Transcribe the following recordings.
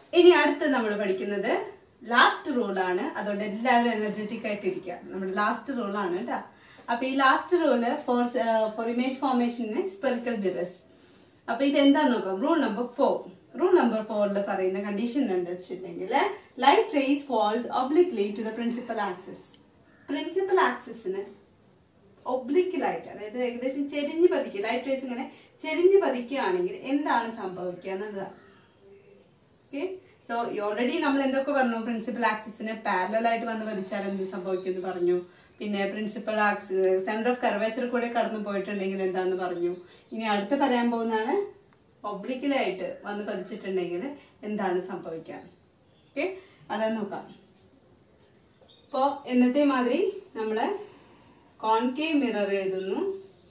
ഇനി അടുത്ത് നമ്മൾ പഠിക്കുന്നത് ലാസ്റ്റ് റൂളാണ് അതുകൊണ്ട് എല്ലാവരും എനർജറ്റിക് ആയിട്ട് ഇരിക്കുക നമ്മുടെ ലാസ്റ്റ് റൂളാണ് കേട്ടോ അപ്പൊ ഈ last rule four four image ഫോർമേഷന് സ്പെറിക്കൽ ബിറസ് അപ്പൊ ഇത് എന്താന്ന് നോക്കാം rule number four rule number ഫോറിൽ പറയുന്ന കണ്ടീഷൻ എന്താ വെച്ചിട്ടുണ്ടെങ്കിൽ light rays falls obliquely to the principal axis principal ആക്സിസിന് ഒബ്ലിക്കലായിട്ട് അതായത് ഏകദേശം ചെരിഞ്ഞ് പതിക്കുക ലൈറ്റ് റേസ് ഇങ്ങനെ ചെരിഞ്ഞ് പതിക്കുകയാണെങ്കിൽ എന്താണ് സംഭവിക്കുക എന്നുള്ളതാണ് ഓക്കെ സോ ഓൾറെഡി നമ്മൾ എന്തൊക്കെ പറഞ്ഞു പ്രിൻസിപ്പൽ ആക്സിസിന് പാരലൽ ആയിട്ട് വന്ന് പതിച്ചാൽ എന്ത് സംഭവിക്കും എന്ന് പറഞ്ഞു പിന്നെ principal axis centre of curvature കൂടെ കടന്നു പോയിട്ടുണ്ടെങ്കിൽ എന്താന്ന് പറഞ്ഞു ഇനി അടുത്ത് പറയാൻ പോകുന്നതാണ് ഒബ്ലിക്കലായിട്ട് വന്ന് പതിച്ചിട്ടുണ്ടെങ്കിൽ എന്താണ് സംഭവിക്കുക ഓക്കെ അതൊന്ന് നോക്കാം ഇപ്പോ എന്നത്തെ മാതിരി നമ്മള് കോൺകേവ് മിറർ എഴുതുന്നു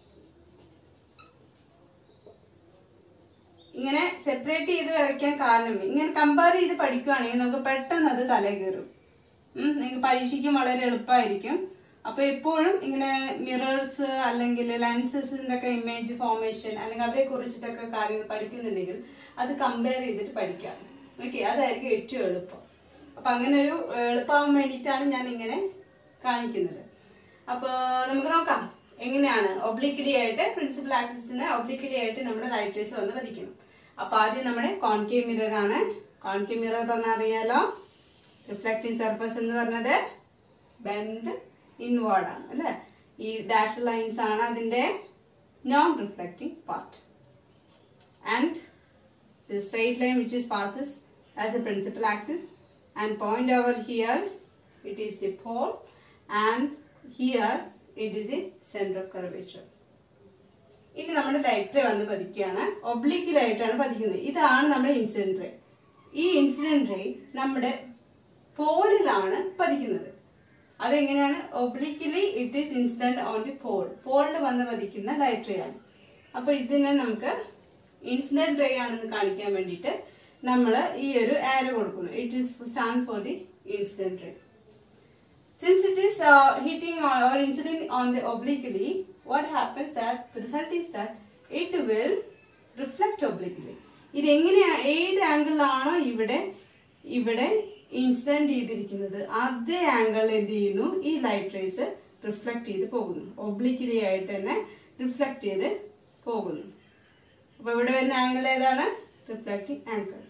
ഇങ്ങനെ സെപ്പറേറ്റ് ചെയ്ത് വരയ്ക്കാൻ കാരണം ഇങ്ങനെ കമ്പയർ ചെയ്ത് പഠിക്കുകയാണെങ്കിൽ നമുക്ക് പെട്ടെന്ന് അത് തല കയറും നിങ്ങൾക്ക് പരീക്ഷയ്ക്കും വളരെ എളുപ്പമായിരിക്കും അപ്പൊ എപ്പോഴും ഇങ്ങനെ മിറേഴ്സ് അല്ലെങ്കിൽ ലെൻസസിന്റെ ഒക്കെ ഇമേജ് ഫോർമേഷൻ അല്ലെങ്കിൽ അവരെ കുറിച്ചിട്ടൊക്കെ കാര്യങ്ങൾ പഠിക്കുന്നുണ്ടെങ്കിൽ അത് കമ്പയർ ചെയ്തിട്ട് പഠിക്കാം ഓക്കെ അതായിരിക്കും ഏറ്റവും എളുപ്പം അപ്പൊ അങ്ങനെ ഒരു എളുപ്പമാവാൻ വേണ്ടിയിട്ടാണ് ഞാൻ ഇങ്ങനെ കാണിക്കുന്നത് അപ്പൊ നമുക്ക് നോക്കാം എങ്ങനെയാണ് ഒബ്ലിക്കലി ആയിട്ട് പ്രിൻസിപ്പൽ ആക്സിസിന് ഒബ്ലിക്കലി ആയിട്ട് നമ്മുടെ റൈറ്റേഴ്സ് വന്ന് പതിക്കണം അപ്പൊ ആദ്യം നമ്മുടെ കോൺകേവ് മിറർ ആണ് കോൺകേവ് മിറർ പറഞ്ഞാൽ അറിയാലോ റിഫ്ലക്റ്റിംഗ് സർഫസ് എന്ന് പറഞ്ഞത് ബെൻഡ് ഇൻവേർഡ് ആണ് അല്ലെ ഈ ഡാഷ് ലൈൻസ് ആണ് അതിന്റെ non reflecting part and the straight line which is passes as the principal axis and point over here it is the pole and here it is a center of curvature ഇനി നമ്മുടെ light വന്ന് പതിക്കുകയാണ് ഒബ്ലിക്കിലായിട്ടാണ് പതിക്കുന്നത് ഇതാണ് നമ്മുടെ incident ray ഈ incident ray നമ്മുടെ പോളിലാണ് പതിക്കുന്നത് അതെങ്ങനെയാണ് obliquely it is incident on the pole പോളിൽ വന്ന് പതിക്കുന്ന ലൈറ്റ് റേ ആണ് അപ്പൊ ഇതിനെ നമുക്ക് ഇൻസിഡന്റ് റേ ആണെന്ന് കാണിക്കാൻ വേണ്ടിയിട്ട് നമ്മൾ ഈ ഒരു ആരോ കൊടുക്കുന്നു it is stand for the incident ray Since it is uh, hitting or, or incident on the obliquely, what happens that the result is that it will reflect obliquely. ഇത് എങ്ങനെയാ ഏത് ആംഗിളിലാണോ ഇവിടെ ഇവിടെ ഇൻസിഡന്റ് ചെയ്തിരിക്കുന്നത് അതേ angle എന്ത് ചെയ്യുന്നു ഈ ലൈറ്റ് റേസ് റിഫ്ലക്ട് ചെയ്ത് പോകുന്നു ഒബ്ലിക്കലി ആയിട്ട് തന്നെ റിഫ്ലക്ട് ചെയ്ത് പോകുന്നു അപ്പൊ ഇവിടെ വരുന്ന ആംഗിൾ ഏതാണ് reflecting angle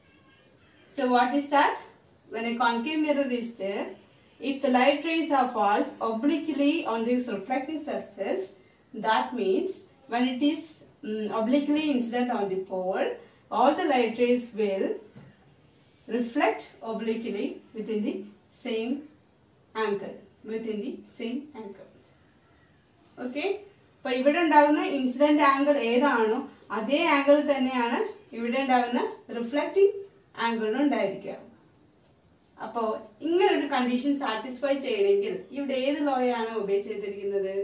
So what is that? When a concave mirror is there, if the light rays are falls obliquely on this reflecting surface, that means when it is mm, obliquely incident on the pole, all the light rays will reflect obliquely within the same angle, within the same angle. Okay അപ്പൊ ഇവിടെ ഉണ്ടാകുന്ന incident angle ഏതാണോ അതേ angle തന്നെയാണ് ഇവിടെ ഉണ്ടാകുന്ന reflecting ആംഗിളിനും ഉണ്ടായിരിക്കുക അപ്പോ ഇങ്ങനെ ഒരു കണ്ടീഷൻ സാറ്റിസ്ഫൈ ചെയ്യണമെങ്കിൽ ഇവിടെ ഏത് ലോയാണ് ഒബേ ചെയ്തിരിക്കുന്നത്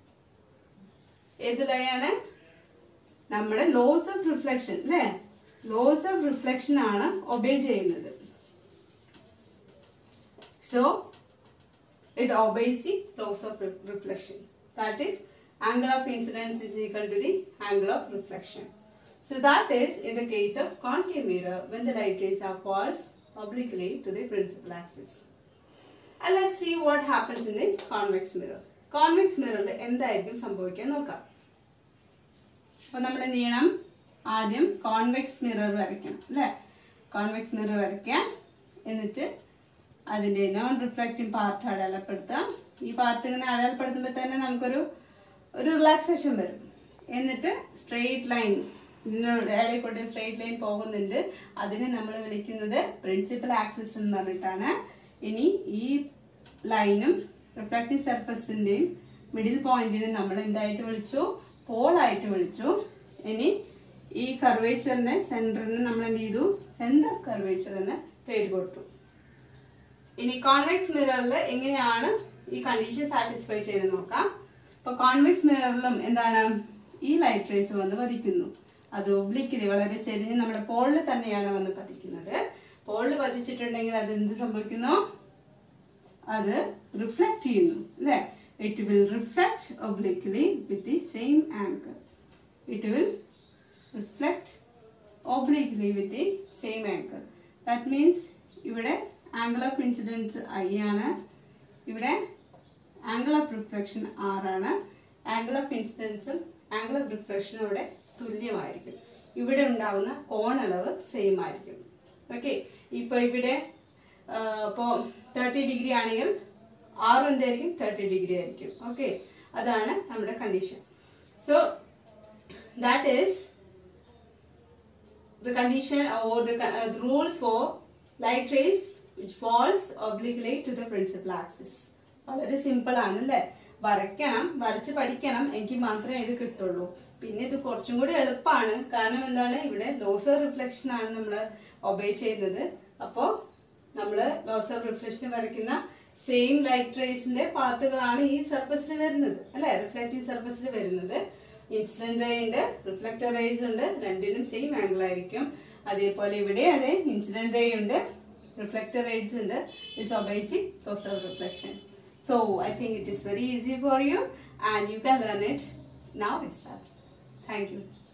ഏത് ലോയാണ് നമ്മുടെ ലോസ് ഓഫ് റിഫ്ലക്ഷൻ അല്ലെ ലോസ് ഓഫ് റിഫ്ലക്ഷൻ ആണ് ഒബേ ചെയ്യുന്നത് so it obeys the laws of re- reflection. That is, angle of incidence is equal to the angle of reflection. So that is in the case of concave mirror when the light rays are falls obliquely to the principal axis. And let's see what happens in the convex mirror. Convex mirror എന്തായിരിക്കും സംഭവിക്കാൻ നോക്കാം അപ്പൊ നമ്മൾ എന്ത് ചെയ്യണം ആദ്യം convex mirror വരയ്ക്കണം അല്ലെ കോൺവെക്സ് മിറർ വരയ്ക്കാം എന്നിട്ട് അതിന്റെ നോൺ റിഫ്ലക്റ്റിംഗ് പാർട്ട് അടയാളപ്പെടുത്താം ഈ പാർട്ട് ഇങ്ങനെ അടയാളപ്പെടുത്തുമ്പോൾ തന്നെ നമുക്കൊരു ഒരു റിലാക്സേഷൻ വരും എന്നിട്ട് സ്ട്രെയിറ്റ് ലൈൻ ഇതിനോട് ഇടയിൽ കൂടെ സ്ട്രെയിറ്റ് ലൈൻ പോകുന്നുണ്ട് അതിനെ നമ്മൾ വിളിക്കുന്നത് പ്രിൻസിപ്പൽ ആക്സിസ് എന്ന് പറഞ്ഞിട്ടാണ് ഇനി ഈ ലൈനും റിഫ്ലക്റ്റീവ് സർഫസിന്റെയും മിഡിൽ പോയിന്റിനെ നമ്മൾ എന്തായിട്ട് വിളിച്ചു പോളായിട്ട് വിളിച്ചു ഇനി ഈ കർവേച്ചറിന്റെ സെന്ററിന് നമ്മൾ എന്ത് ചെയ്തു സെന്റർ ഓഫ് കർവേച്ചർ എന്ന് പേര് കൊടുത്തു ഇനി കോൺവെക്സ് മിററിൽ എങ്ങനെയാണ് ഈ കണ്ടീഷൻ സാറ്റിസ്ഫൈ ചെയ്ത് നോക്കാം ഇപ്പൊ കോൺവെക്സ് മിററിലും എന്താണ് ഈ ലൈറ്റ് റേസ് വന്ന് പതിക്കുന്നു അത് ഒബ്ലിക്കില് വളരെ ചെരിഞ്ഞ് നമ്മുടെ പോളിൽ തന്നെയാണ് വന്ന് പതിക്കുന്നത് പോളിൽ പതിച്ചിട്ടുണ്ടെങ്കിൽ അത് എന്ത് സംഭവിക്കുന്നു അത് റിഫ്ലക്ട് ചെയ്യുന്നു അല്ലെ it will reflect obliquely with the same angle it will reflect obliquely with the same angle. That means ഇവിടെ ആംഗിൾ ഓഫ് ഇൻസിഡൻസ് ഐ ആണ് ഇവിടെ ആംഗിൾ ഓഫ് റിഫ്ലക്ഷൻ ആറാണ് ആംഗിൾ ഓഫ് ഇൻസിഡൻസും ആംഗിൾ ഓഫ് റിഫ്ലക്ഷനും ഇവിടെ തുല്യമായിരിക്കും ഇവിടെ ഉണ്ടാവുന്ന കോണളവ് സെയിം ആയിരിക്കും ഓക്കെ ഇപ്പൊ ഇവിടെ ഇപ്പോൾ തേർട്ടി ഡിഗ്രി ആണെങ്കിൽ ആറും എന്തായിരിക്കും തേർട്ടി ഡിഗ്രി ആയിരിക്കും ഓക്കെ അതാണ് നമ്മുടെ condition so that is the condition or the, uh, the rules for light rays which falls obliquely to the principal axis വളരെ സിമ്പിൾ ആണ് അല്ലേ വരയ്ക്കണം വരച്ച് പഠിക്കണം എനിക്ക് മാത്രമേ ഇത് കിട്ടുള്ളൂ പിന്നെ ഇത് കുറച്ചും കൂടി എളുപ്പമാണ് കാരണം എന്താണ് ഇവിടെ ലോസ് ഓഫ് റിഫ്ലക്ഷൻ ആണ് നമ്മൾ ഒബേ ചെയ്യുന്നത് അപ്പോൾ നമ്മൾ ലോസ് ഓഫ് റിഫ്ലക്ഷൻ വരയ്ക്കുന്ന സെയിം ലൈറ്റ് റേസിന്റെ പാത്തുകളാണ് ഈ സർഫസിൽ വരുന്നത് അല്ലെ റിഫ്ലക്റ്റീവ് സർഫസിൽ വരുന്നത് ഇൻസിഡന്റ് റേ ഉണ്ട് റിഫ്ലക്ടർ റേസ് ഉണ്ട് രണ്ടിനും സെയിം ആംഗിൾ ആയിരിക്കും അതേപോലെ ഇവിടെ അതെ ഇൻസിഡന്റ് റേ ഉണ്ട് റിഫ്ലക്ടർ റേസ് ഉണ്ട് it's obeys laws of reflection so I think it is very easy for you and you can learn it now it's thank U